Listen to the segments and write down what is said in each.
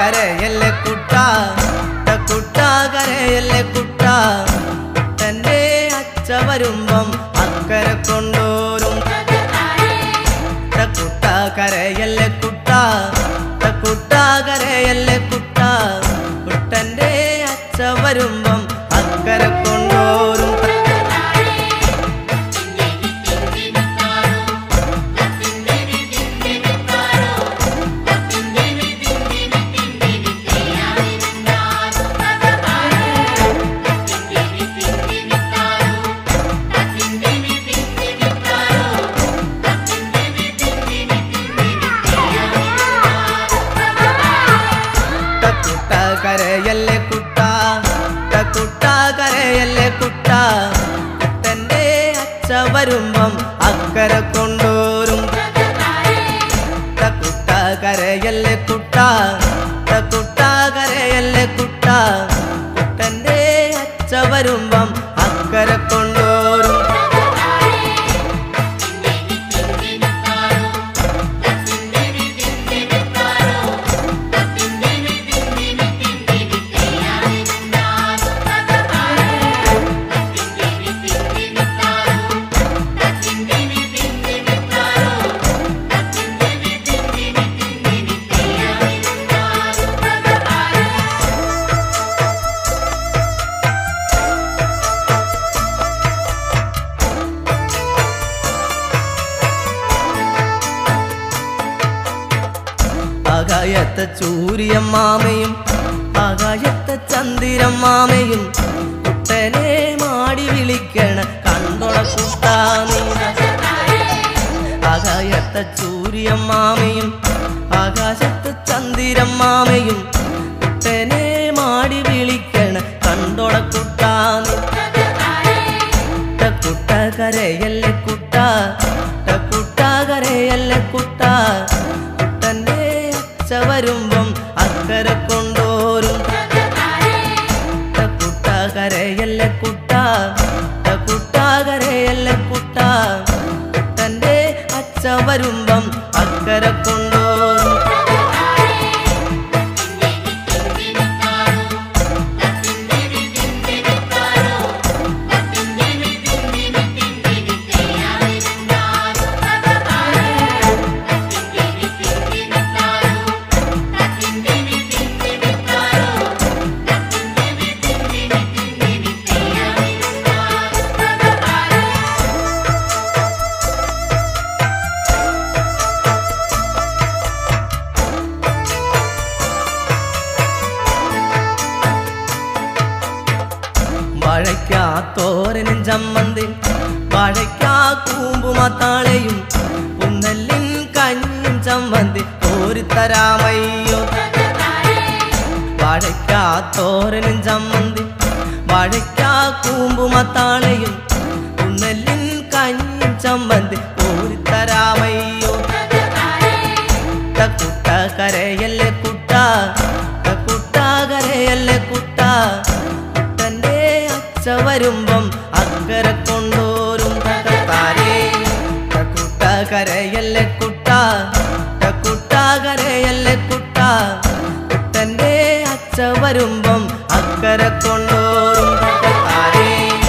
കരയല്ലേ കുട്ട കുട്ട കരയല്ലേ കുട്ട തന്റെ അച്ഛ വരുമ്പം അക്കരെ കൊണ്ടോരും കുട്ട കരയല്ലേ കുട്ട കുട്ട കരയല്ലേ കുട്ട കുട്ടന്റെ അച്ഛ വരുമ്പം അക്കരെ കൊണ്ടോരും കുട്ട കരയല്ലേ കുട്ട കുട്ട കരയല്ലേ കുട്ട കുട്ടന്റെ അച്ഛ വരുമ്പം അക്കരെ കൊണ്ടോരും കുട്ട കരയല്ലേ കുട്ട കുട്ട കരയല്ലേ കുട്ട കുട്ടന്റെ അച്ഛ വരുമ്പം അക്കരെ കൊണ്ടോരും ആകായത്തെ ചൂരിയമ്മാമയും ആകാശത്തെ ചന്ദിരമ്മാമയും കുട്ടനെ മാടി വിളിക്കണ കണ്ടോള കുട്ടാ നീ ആകാശത്തെ ചൂരിയമ്മാമയും ആകാശത്തെ ചന്ദിരമ്മാമയും കുട്ടനെ മാടി വിളിക്കണ കണ്ടോള കുട്ടാ നീ കുട്ട കരയല്ലേ കുട്ട കുട്ട കരയല്ലേ കുട്ട കുട്ടന്റെ അച്ഛ വരുമ്പം അക്കരെ കൊണ്ടോരും കുട്ട കരയല്ലേ കുട്ട കുട്ട കരയല്ലേ കുട്ട കുട്ടന്റെ അച്ഛ വരുമ്പം അക്കരെ കൊണ്ടോരും വാഴയ്ക്കാ തോരനും ചമ്മന്തി വാഴയ്ക്കാ കൂമ്പുമത്താളയും പുന്നല്ലിൻ കഞ്ഞും ചമ്മന്തി ഓരിത്തരാമയ്യോ വാഴയ്ക്കാ തോരനും ചമ്മന്തി വാഴയ്ക്കാ കൂമ്പുമത്താളയും പുന്നല്ലിൻ കഞ്ഞും ചമ്മന്തി ഓരിത്തരാമയ്യോ കുട്ട കരയല്ലേ കുട്ട കുട്ട കരയല്ലേ കുട്ട കുട്ടന്റെ അച്ഛ വരുമ്പം അക്കരെ കൊണ്ടോരും താരേ കുട്ട കരയല്ലേ കുട്ട കുട്ട കരയല്ലേ കുട്ട കുട്ടന്റെ അച്ഛ വരുമ്പം അക്കരെ കൊണ്ടോരും താരേ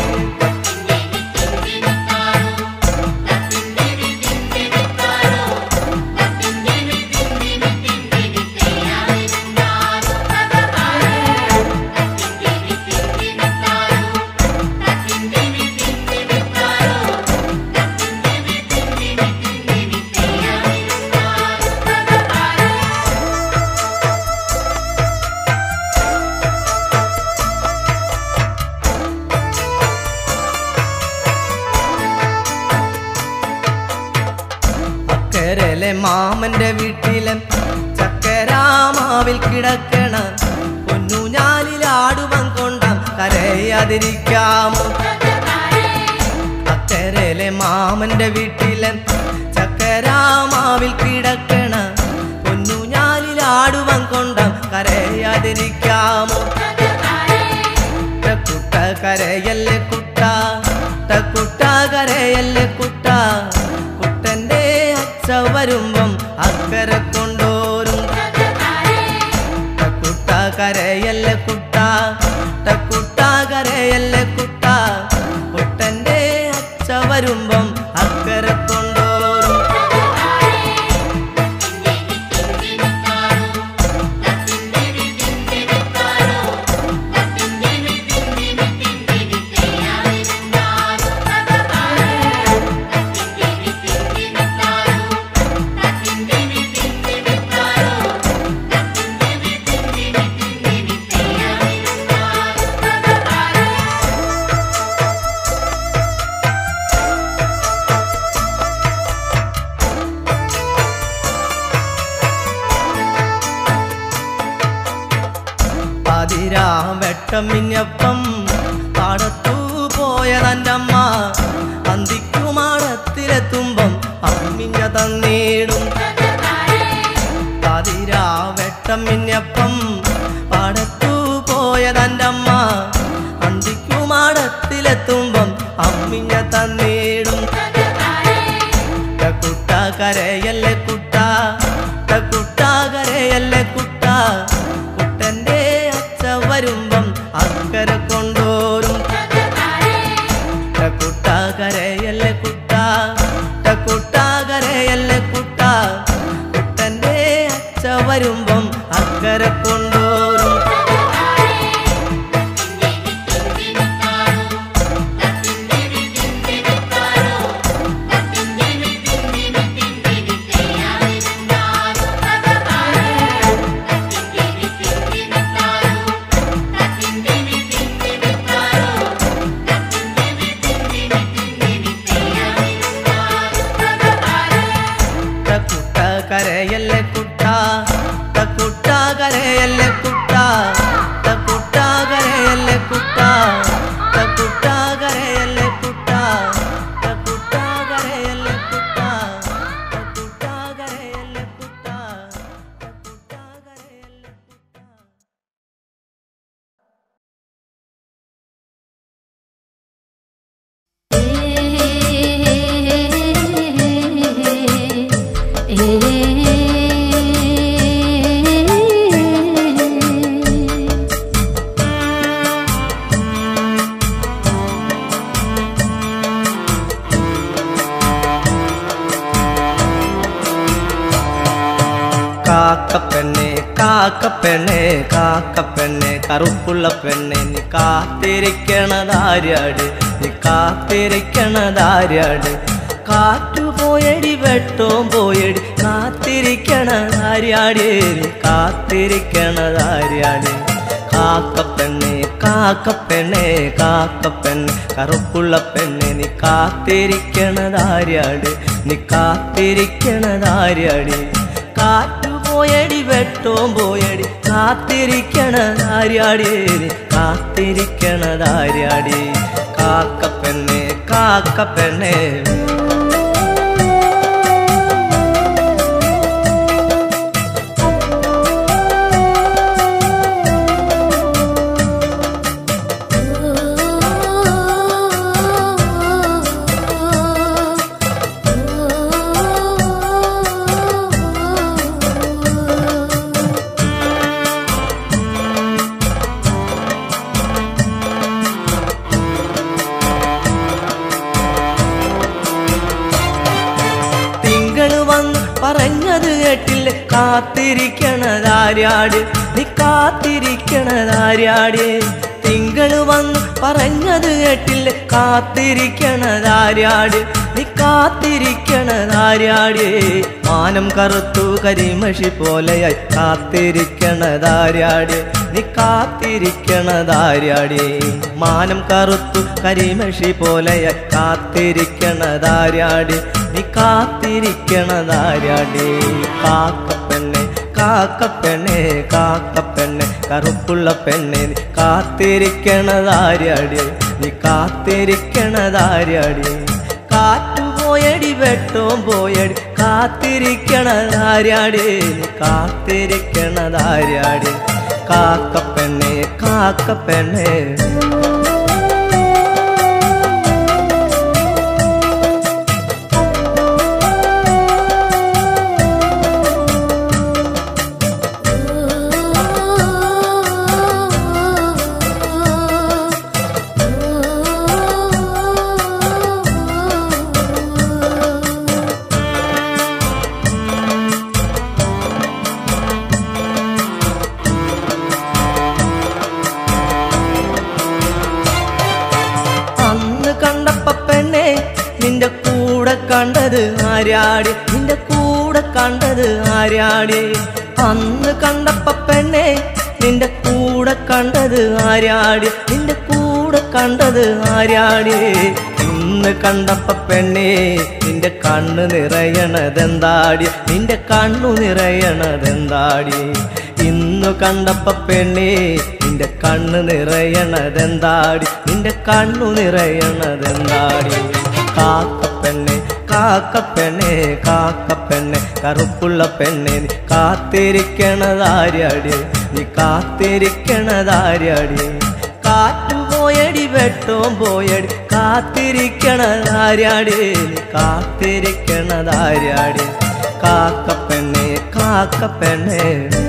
അക്കരലെ മാമന്റെ വീട്ടിലെ ചക്കരാമാവിൽ കിടക്കണ പൊന്നു ഞാലിലാടുവൻ കൊണ്ടാം കരയാതിരിക്കാമോ അക്കരലെ മാമന്റെ വീട്ടിലെ ചക്കരാമാവിൽ കിടക്കണ പൊന്നു ഞാലിലാടുവൻ കൊണ്ടാം കരയാതിരിക്കാമോ കുട്ട കരയല്ലേ കുട്ട കുട്ട കരയല്ലേ കുട്ട കുട്ടന്റെ അച്ഛ വരുമ്പം അക്കരെ കൊണ്ടോരും കരയല്ലേ കുട്ട കുട്ട കരയല്ലേ കുട്ട കുട്ടന്റെ അച്ഛ വരുമ്പം അക്കരെ കൊണ്ടോരും പതിരാ വെട്ടം മിന്നപ്പം പാടത്തു പോയതൻ്റമ്മ അന്തിക്കുമാടത്തിലെത്തുമ്പം അമ്മിഞ്ഞ തന്നീടും പതിരാ വെട്ടം മിന്നപ്പം പാടത്തു പോയതൻ്റമ്മ അന്തിക്കുമാടത്തിലെത്തുമ്പം അമ്മിഞ്ഞ തന്നീടും കുട്ട കരയല്ലേ കുട്ട കുട്ട കരയല്ലേ കുട്ട കുട്ടന്റെ അച്ഛ വരുമ്പം അക്കരെ കൊണ്ടോരും കുട്ട കരയല്ലേ കുട്ട കുട്ട കരയല്ലേ കുട്ട കുട്ടന്റെ അച്ഛ വരുമ്പം അക്കരെ കൊണ്ടോരും കുട്ട കരയല്ലേ കുട്ട കുട്ട കരയല്ലേ കുട്ട കുട്ട കരയല്ലേ കുട്ട കുട്ട കരയല്ലേ കുട്ട കുട്ട കരയല്ലേ കുട്ട കുട്ട കരയല്ലേ കുട്ട കുട്ട കരയല്ലേ കുട്ട കാക്കപ്പെണ്ണെ കാക്കപ്പെണ്ണെ കാക്കപ്പെണ്ണെ കറുപ്പുള്ള പെണ്ണെ നീ കാത്തിരിക്കണതാര്യാട് നീ കാത്തിരിക്കണതാര്യാട് കാറ്റു പോയടി വെട്ടവും പോയടി കാത്തിരിക്കണതാര്യാട് നീ കാത്തിരിക്കണതാര്യാട് കാക്കപ്പെണ്ണെ കാക്കപ്പെണ്ണെ കാക്കപ്പെണ്ണെ കറുപ്പുള്ള പെണ്ണെ നീ കാത്തിരിക്കണതാര്യാട് നീ കാത്തിരിക്കണതാര്യാട് കാറ്റു പോയടി വെട്ടവും പോയടി കാത്തിരിക്കണതാര്യാടി കാത്തിരിക്കണതാര്യാടി കാക്കപ്പെണ്ണെ കാക്കപ്പെണ്ണെ തിങ്കള് വന്ന് പറഞ്ഞത് കേട്ടില്ല കാത്തിരിക്കണതാര്യാട് നീ കാത്തിരിക്കണതാര്യാട് തിങ്കള് വന്ന് പറഞ്ഞത് കേട്ടില്ല കാത്തിരിക്കണതാര്യാട് നീ കാത്തിരിക്കണതാര്യാട് മാനം കറുത്തു കരിമഷി പോലെയായി കാത്തിരിക്കണതാര്യാട് നീ കാത്തിരിക്കണതാര്യാട് മാനം കറുത്തു കരിമഷി പോലെയായി കാത്തിരിക്കണതാര്യാട് നീ കാത്തിരിക്കണതാര്യാടേ കാക്കപ്പെണ്ണെ കാക്കപ്പെണ്ണെ കാക്കപ്പെണ്ണെ കറുപ്പുള്ള പെണ്ണെ നീ കാത്തിരിക്കണതാര്യാടേ നീ കാത്തിരിക്കണതാര്യാടേ കാറ്റു പോയടി വെട്ടവും പോയടി കാത്തിരിക്കണതാര്യാടേ നീ കാത്തിരിക്കണതാര്യാടേ കാക്കപ്പെണ്ണെ കാക്കപ്പെണ്ണെ ഓ കണ്ടത് ആരാടി നിന്റെ കൂടെ കണ്ടത് ആരാടി അന്ന് കണ്ടപ്പ പെണ്ണെ നിന്റെ കൂടെ കണ്ടത് ആരാടി നിന്റെ കൂടെ കണ്ടത് ആരാടി ഇന്ന് കണ്ടപ്പ പെണ്ണെ നിന്റെ കണ്ണ് നിറയണതെന്താടി നിന്റെ കണ്ണു നിറയണതെന്താടി ഇന്നു കണ്ടപ്പ പെണ്ണെ നിന്റെ കണ്ണ് നിറയണതെന്താടി നിന്റെ കണ്ണു നിറയണതെന്താടി കാക്കപ്പെണ്ണെ കാക്കപ്പെണ്ണെ കാക്കപ്പെണ്ണെ കറുപ്പുള്ള പെണ്ണെ നീ കാത്തിരിക്കണതാര്യാടി നീ കാത്തിരിക്കണതാര്യാടി കാറ്റു പോയടി വെട്ടവും പോയടി കാത്തിരിക്കണതാര്യാടി നീ കാത്തിരിക്കണതാര്യാടി കാക്കപ്പെണ്ണെ കാക്കപ്പെണ്ണെ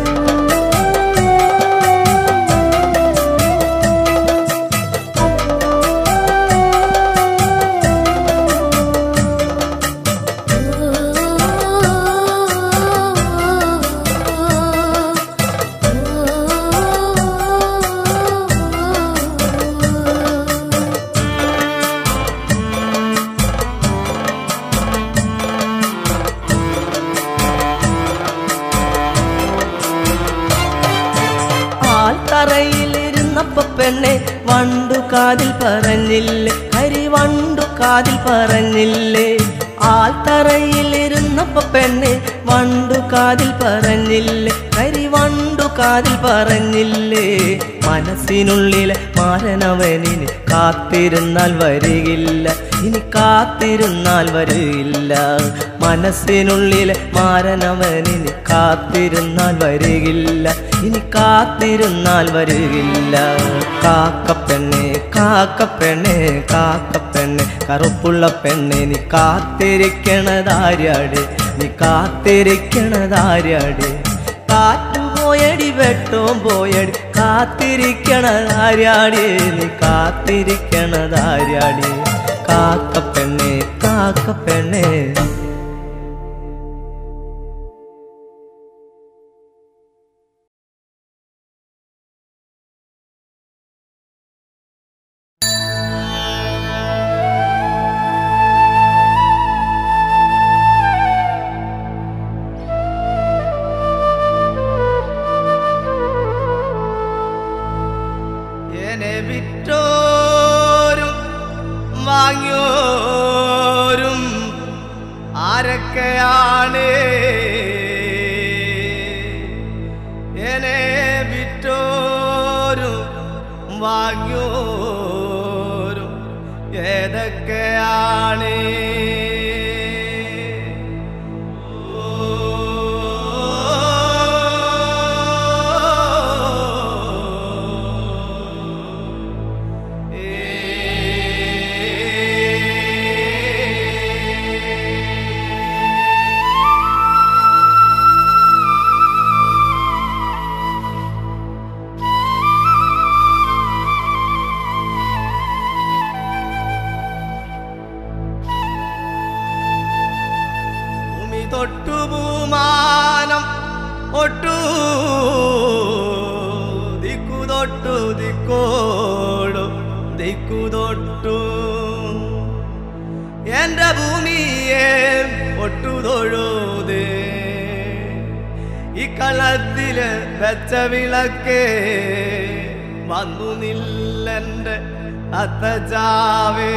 ആൽത്തറയിലിരുന്നപ്പ പെണ്ണെ വണ്ടു കാതിൽ പറഞ്ഞില്ലേ കരി വണ്ടു കാതിൽ പറഞ്ഞില്ലേ ആൽത്തറയിലിരുന്നപ്പ പെണ്ണെ വണ്ടു കാതിൽ പറഞ്ഞില്ലേ കരി വണ്ടു കാതിൽ പറഞ്ഞില്ലേ മനസ്സിനുള്ളിലെ മാരനവനിന് കാത്തിരുന്നാൽ വരികില്ല ഇനി കാത്തിരുന്നാൽ വരില്ല മനസ്സിനുള്ളിലെ മാരനവനിന് കാത്തിരുന്നാൽ വരികില്ല ഇനി കാത്തിരുന്നാൽ വരികില്ല കാക്കപ്പെണ്ണെ കാക്കപ്പെണ്ണെ കാക്കപ്പെണ്ണെ കറുപ്പുള്ള പെണ്ണെ നീ കാത്തിരിക്കണതാര്യാട് നീ കാത്തിരിക്കണതാര്യാട് കാറ്റു പോയടി വെട്ടവും പോയടി കാത്തിരിക്കണതാര്യാടി നീ കാത്തിരിക്കണതാര്യാടി കാക്കപ്പെണ്ണെ കാക്കപ്പെണ്ണെ എന്നെ വിറ്റോരും വാങ്ങിയോരും ആരൊക്കെയാണ് എന്നെ വിറ്റോരും വാങ്ങിയോരും ഏതൊക്കെയാണ് ഭൂമി തൊട്ടു ഭൂമാനം ഒട്ടു ദിക്കു തൊട്ടു ദിക്കോടു ദിക്കു തൊട്ടു എന്റെ ഭൂമിയെ ഒട്ടു തൊഴുതേ ഈ കളത്തില് വെച്ച വിളക്കേ വന്നു നില്ലെന്റെ അത്തജാവേ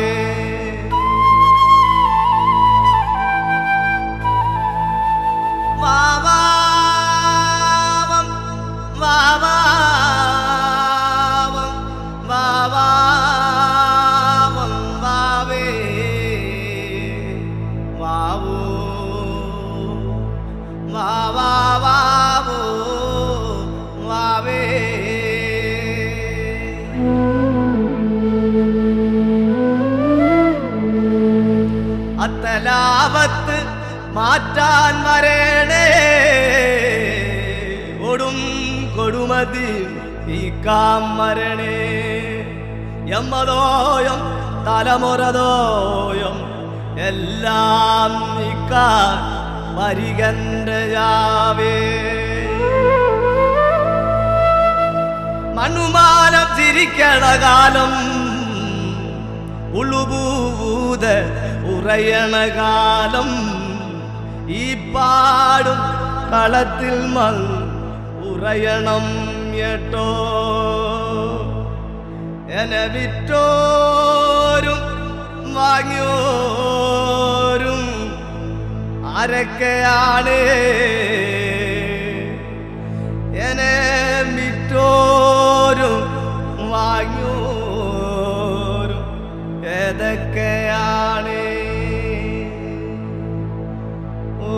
വാവാവം വാവാവം വാവാവം വാവേ വാവൂ വാവാവോ വാവേ അത്തലാപത്ത് മാറ്റാൻ വരേണേ ഒടും കൊടുമതി ഈ കാമരണേ എമ്മതോയം തലമുറതോയം എല്ലാം നീക്കാൻ വരികണ്ടയാവേ മണ്ണുമാനം ചിരിക്കണ കാലം ഉളുപൂത ഉറ ഉറയണ കാലം ഈ പാടും കളത്തിൽ മൽ ഉറയണം ഏട്ടോ എന്നെ വിറ്റോരും വാങ്ങിയോരും ആരൊക്കെയാണ് എന്നെ വിറ്റോരും വാങ്ങിയോരും ഏതൊക്കെയാണ് ഓ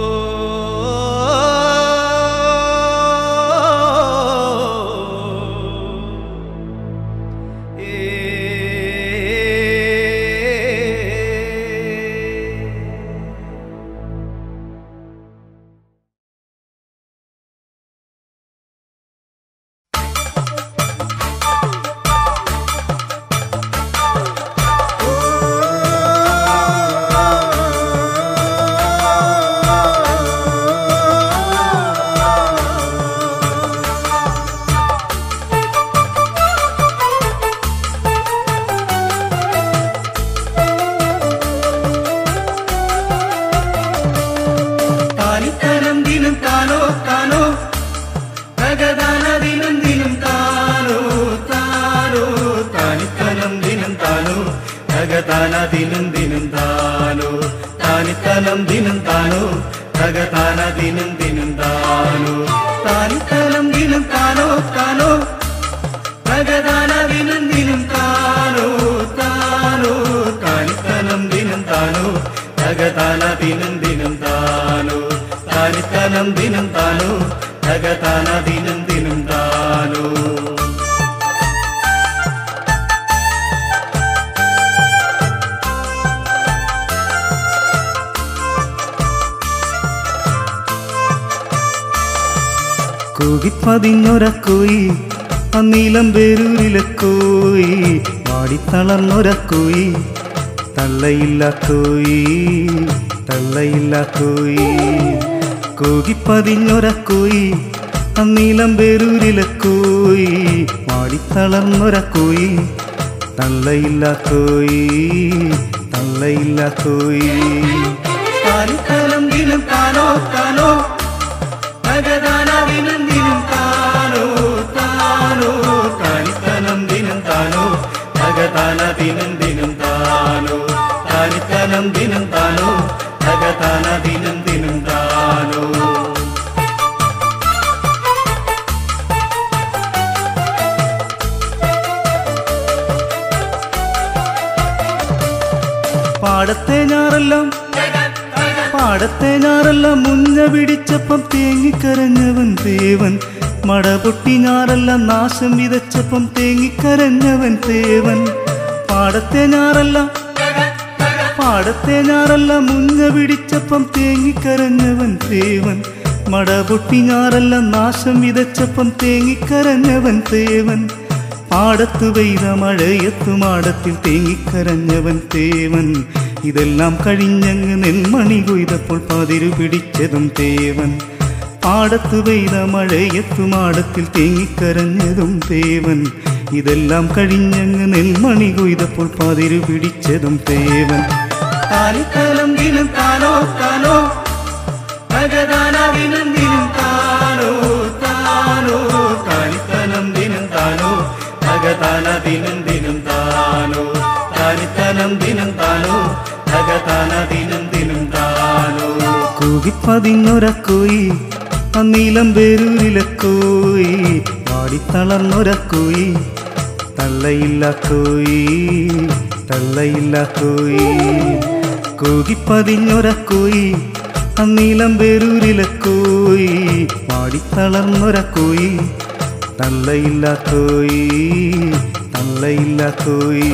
താനിത്തനം ദിനം താനോ താനോ തകദാന ദിനം ദിനം താനോ താനോ താനിത്തനം ദിനം താനോ തകദാന ദിനം ദിനം താനോ താനിത്തനം ദിനം താനോ തകദാന ദിനം ദിനം താനോ താനിത്തനം ദിനം താനോ താനോ തകദാന ദിനം ദിനം താനോ താനോ താനിത്തനം ദിനം താനോ തകതാന ദിനം ദിനം താനോ താനിത്തനം ദിനം താനോ തകതാന ദിനം ദിനം താനോ കൂകിപ്പതിഞ്ഞൊരക്കോയി അന്നീലം പേരൂരിലെ കോയി വാടിത്തളർന്നൊരക്കോയി തള്ളയില്ല കോയി തള്ളയില്ല കോയി കൂകിപ്പതിഞ്ഞൊരക്കോയി അന്നീലം പേരൂരിലെ കോയി വാടിത്തളർന്നൊരക്കോയി തള്ളയില്ല കോയി തള്ളയില്ല കോയി താനിത്തലം ദിനം താനോ താനോ ഭഗദാന ദിനം ദിനം താനോ താനോ താനിത്തനം ദിനം താനോ ഭഗദാന ദിനം ദിനം താനോ താനിത്തനം ദിനം താനോ ഭഗദാന ദിനം ദിനം താനോ പാടത്തെ ഞാറെല്ലാം പാടത്തെ ഞാറെല്ലാം മുഞ്ഞ പിടിച്ചപ്പം തേങ്ങിക്കരഞ്ഞവൻ ദേവൻ മട പൊട്ടി ഞാറെല്ലാം നാശം വിതച്ചപ്പം തേങ്ങിക്കരഞ്ഞവൻ ദേവൻ പാടത്തെ ഞാറെല്ലാം പാടത്തെ ഞാറെല്ലാം മുഞ്ഞ പിടിച്ചപ്പം തേങ്ങിക്കരഞ്ഞവൻ ദേവൻ മട പൊട്ടി ഞാറെല്ലാം നാശം വിതച്ചപ്പം തേങ്ങിക്കരഞ്ഞവൻ ദേവൻ പാടത്തു പെയ്ത മഴയത്തു മാടത്തിൽ തേങ്ങിക്കരഞ്ഞവൻ തേവൻ ഇതെല്ലാം കഴിഞ്ഞങ്ങ് നെന്മണി കൊയ്തപ്പോൾ പതിരു പിടിച്ചതും തേവൻ പാടത്തു പെയ്ത മഴയത്തു മാടത്തിൽ തേങ്ങിക്കരഞ്ഞതും തേവൻ ഇതെല്ലാം കഴിഞ്ഞങ്ങ് നെൽമണി കൊയ്തപ്പോൾ പതിരു പിടിച്ചതും തേവൻ താനിത്തലം ദിനം താനോ താനോ ഭഗദാന ദിനം ദിനം താനോ താനോ താനിത്തനം ദിനം താനോ ഭഗദാന ദിനം ദിനം താനോ താനിത്തനം ദിനം താനോ ഭഗദാന ദിനം ദിനം താനോ കൂകിപ്പതിഞ്ഞൊരക്കോയി അന്നീലം പേരൂരിലെ കോയി വാടിത്തളർന്നൊരക്കോയി തള്ളയില്ല കോയി തള്ളയില്ല കോയി കൂകിപ്പതിഞ്ഞൊരക്കോയി അന്നീലം പേരൂരിലെ കോയി വാടിത്തളർന്നൊരക്കോയി തള്ളയില്ല കോയി തള്ളയില്ല കോയി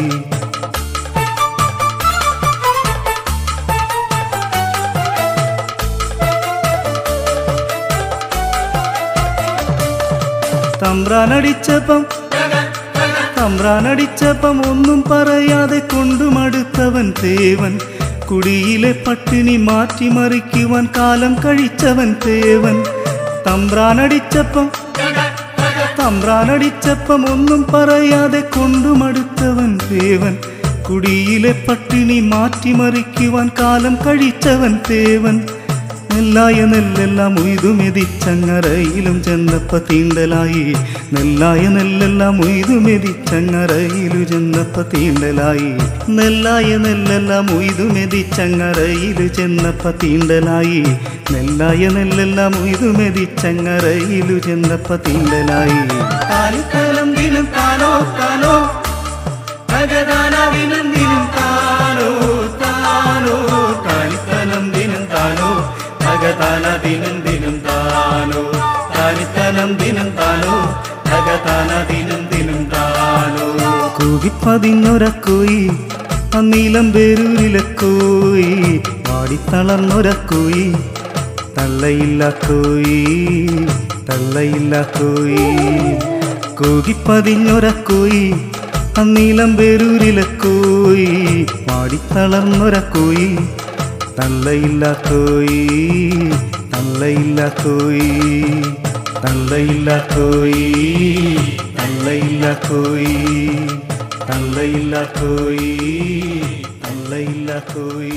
തമ്പ്രാനടിച്ചപ്പം തമ്പ്രാനടിച്ചപ്പം ഒന്നും പറയാതെ കൊണ്ടുമടുത്തവൻ തേവൻ കുടിയിലെ പട്ടിണി മാറ്റിമറിക്കുവാൻ കാലം കഴിച്ചവൻ തേവൻ തമ്പ്രാനടിച്ചപ്പം തമ്പ്രാനടിച്ചപ്പം ഒന്നും പറയാതെ കൊണ്ടുമടുത്തവൻ തേവൻ കുടിയിലെ പട്ടിണി മാറ്റിമറിക്കുവാൻ കാലം കഴിച്ചവൻ തേവൻ നെല്ലായ നെല്ലെല്ലാം ഉയ്തുമെതിച്ചങ്ങറയിലും ചെന്നപ്പ തീണ്ടലായി നെല്ലായ നെല്ലെല്ലാം ഉയ്തുമെതിച്ചങ്ങറയിലു ചെന്നപ്പ തീണ്ടലായി നെല്ലായ നെല്ലെല്ലാം ഉയ്തുമെതിച്ചങ്ങറയിലു ചെന്നപ്പ തീണ്ടലായി നെല്ലായ നെല്ലെല്ലാം ഉയ്തുമെതിച്ചങ്ങറയിലു ചെന്നപ്പ തീണ്ടലായി കാലിക്കാലം ദിനം താനോ താനോ ഭഗതാനാവിനും ദിനം താനോ താനോ കാലിത്തനം ദിനം താനോ ഭഗതാന ദിനം ദിനം താനോ കാലിത്തനം ദിനം താനോ ഭഗതാന ദിനം ദിനം താനോ കൂകിപ്പതിഞ്ഞൊരക്കോയി അന്നീലം പേരൂരിലക്കോയി പാടിത്തളർന്നൊരക്കോയി തള്ളയില്ല കോയി തള്ളയില്ല കോയി കൂകിപ്പതിഞ്ഞൊരക്കോയി അന്നീലം പേരൂരിലക്കോയി പാടിത്തളർന്നൊരക്കോയി തള്ളയില്ല കോയി തള്ളയില്ല കോയി തള്ളയില്ല കോയി തള്ളയില്ല കോയി തള്ളയില്ല കോയി തള്ളയില്ല കോയി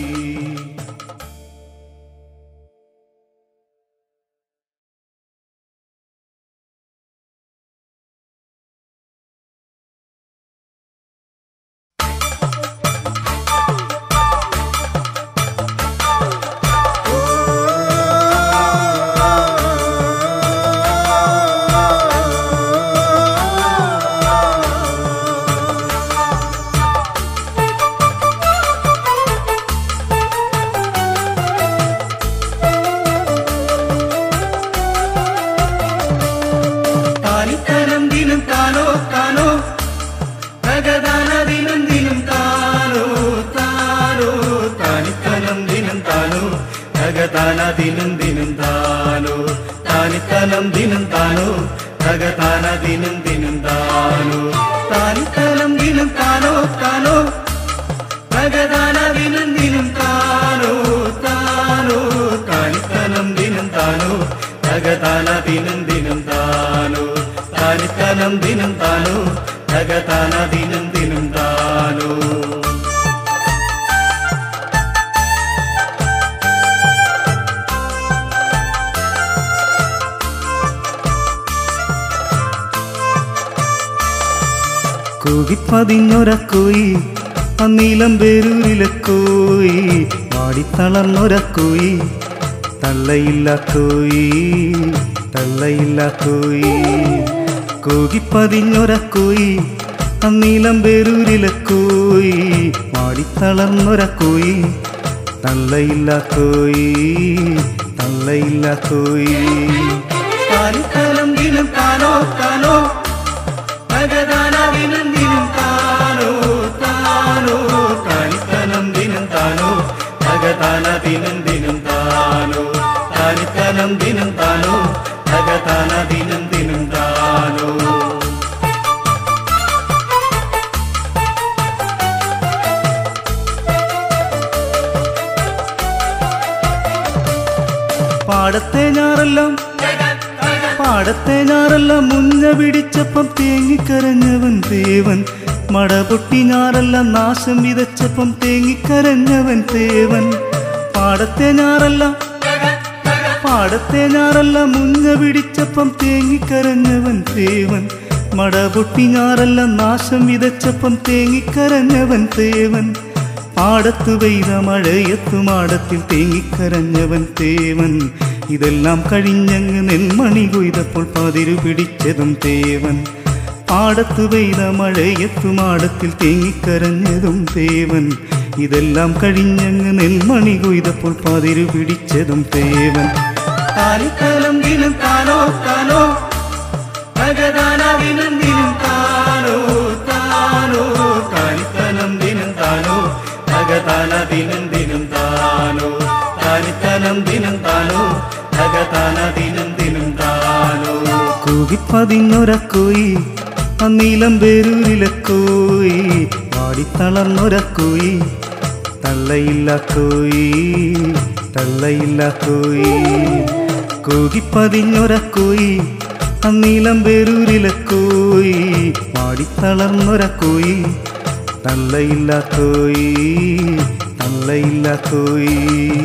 താനിത്തരം ദിനം താനോ താനോ ഭഗദാന ദിനം ദിനം താനോ താനോ താനിത്തനം ദിനം താനോ ഭഗദാന ദിനം ദിനം താനോ താനിത്തനം ദിനം താനോ ഭഗദാന ദിനം ദിനം താനോ താനിത്തനം ദിനം താനോ താനോ ഭഗദാന ദിനം ദിനം താനോ താനോ താനിത്തനം ദിനം താനോ ഭഗതാന ദിനം ദിനം താനോ താനിത്തനം ദിനം താനോ ഭഗതാന ദിനം ദിനം താനോ കൂകിപ്പതിഞ്ഞൊരക്കോയി അന്നീലം പേരൂരിലക്കോയി പാടിത്തളർന്നൊരക്കോയി തള്ളയില്ല കോയി തള്ളയില്ല കോയി കൂകിപ്പതിഞ്ഞൊരക്കോയി അന്നീലം പേരൂരിലക്കോയി പാടിത്തളർന്നൊരക്കോയി തള്ളയില്ല കോയി തള്ളയില്ല കോയി താലിത്തലം ദിനം താനോ താനോ ഭഗദാന ദിനം ദിനം താനോ താനോ താനിത്തനം ദിനം താനോ ഭഗതാന ദിനം ദിനം താനോ താനിത്തനം ദിനം താനോ ഭഗതാന ദിനം ദിനം താനോ പാടത്തെ ഞാറെല്ലാം പാടത്തെ ഞാറെല്ലാം മുഞ്ഞ പിടിച്ചപ്പം തേങ്ങിക്കരഞ്ഞവൻ ദേവൻ മടപൊട്ടി ഞാറെല്ലാം നാശം വിതച്ചപ്പം തേങ്ങിക്കരഞ്ഞവൻ ദേവൻ പാടത്തെ ഞാറെല്ലാം പാടത്തെ ഞാറെല്ലാം മുഞ്ഞ പിടിച്ചപ്പം തേങ്ങിക്കരഞ്ഞവൻ ദേവൻ മടപൊട്ടി ഞാറെല്ലാം നാശം വിതച്ചപ്പം തേങ്ങിക്കരഞ്ഞവൻ ദേവൻ പാടത്തു പെയ്ത മഴയത്തു മാടത്തിൽ തേങ്ങിക്കരഞ്ഞവൻ തേവൻ ഇതെല്ലാം കഴിഞ്ഞങ്ങ് നെന്മണി കൊയ്തപ്പോൾ പതിരു പിടിച്ചതും തേവൻ പാടത്തു പെയ്ത മഴയത്തു മാടത്തിൽ തേങ്ങിക്കരഞ്ഞതും തേവൻ ഇതെല്ലാം കഴിഞ്ഞങ്ങ് നെന്മണി കൊയ്തപ്പോൾ പതിരു പിടിച്ചതും തേവൻ താലിക്കാലം ദിനം താനോ താനോ ഭഗദാന ദിനം ദിനം താനോ താനോ താലിത്തനം ദിനം താനോ ഭഗതാന ദിനം ദിനം താനോ താലിത്തനം ദിനം താനോ ഭഗതാന ദിനം ദിനം താനോ കൂകിപ്പതിഞ്ഞൊരക്കോയി അന്നീലം പേരൂരിലക്കോയി പാടിത്തളർന്നൊരക്കോയി തള്ളയില്ല കോയി തള്ളയില്ല കോയി കൂകിപ്പതിഞ്ഞൊരക്കോയി അന്നീലം പേരൂരിലക്കോയി പാടിത്തളർന്നൊരക്കോയി തള്ളയില്ല കോയി തള്ളയില്ല കോയി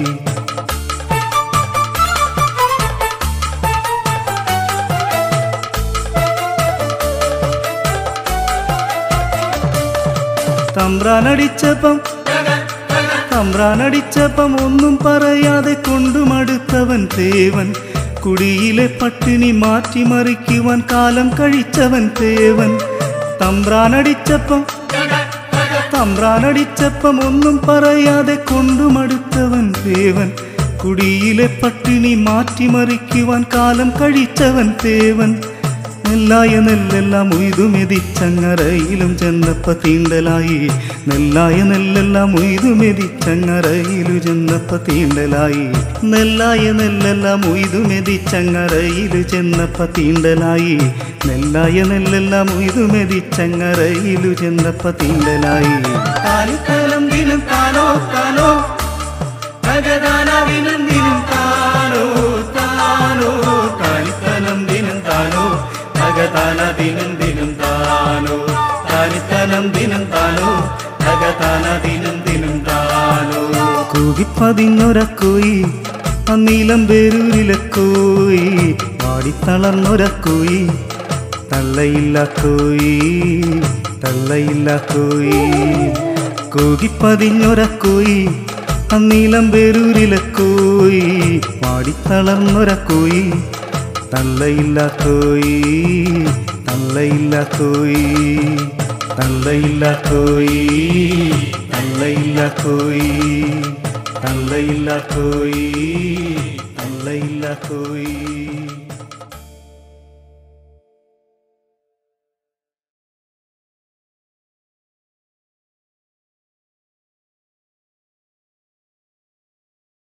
തമ്പ്രാനടിച്ചപ്പം തമ്പ്രാനടിച്ചപ്പം ഒന്നും പറയാതെ കൊണ്ടുമടുത്തവൻ തേവൻ കുടിയിലെ പട്ടിണി മാറ്റിമറിക്കുവാൻ കാലം കഴിച്ചവൻ തേവൻ തമ്പ്രാനടിച്ചപ്പം തമ്പ്രാനടിച്ചപ്പം ഒന്നും പറയാതെ കൊണ്ടുമടുത്തവൻ ദേവൻ കുടിയിലെ പട്ടിണി മാറ്റിമറിക്കുവാൻ കാലം കഴിച്ചവൻ തേവൻ നെല്ലായ നെല്ലെല്ലാം ഉയ്തുമെതിച്ചങ്ങറയിലും ചെന്നപ്പ തീണ്ടലായി നെല്ലായ നെല്ലെല്ലാം ഉയ്തുമെതിച്ചങ്ങറയിലു ചെന്നപ്പ തീണ്ടലായി നെല്ലായ നെല്ലെല്ലാം ഉയ്തുമെതിച്ചങ്ങറയിലു ചെന്നപ്പ തീണ്ടലായി നെല്ലായ നെല്ലെല്ലാം ഉയ്തുമെതിച്ചങ്ങറയിലു ചെന്നപ്പ തീണ്ടലായി താലിത്തലം ദിനം താനോ താനോ ഭഗദാനാവിനും ദിനം താനോ താനോ താലിത്തലം ദിനം താനോ ഭഗതാന ദിനം ദിനം താനോ താലിത്തലം ദിനം താനോ ഭഗതാന ദിനം ദിനം താനോ കൂകിപ്പതിഞ്ഞൊരക്കോയി അന്നീലം പേരൂരിലെ കോയി പാടിത്തളർന്നൊരക്കോയി തള്ളയില്ല കോയി തള്ളയില്ല കോയി കൂകിപ്പതിഞ്ഞൊരക്കോയി അന്നീലം പേരൂരിലെ കോയി പാടിത്തളർന്നൊരക്കോയി തള്ളയില്ല കോയി തള്ളയില്ല കോയി തള്ളയില്ല കോയി തള്ളയില്ല കോയി തള്ളയില്ല കോയി തള്ളയില്ല കോയി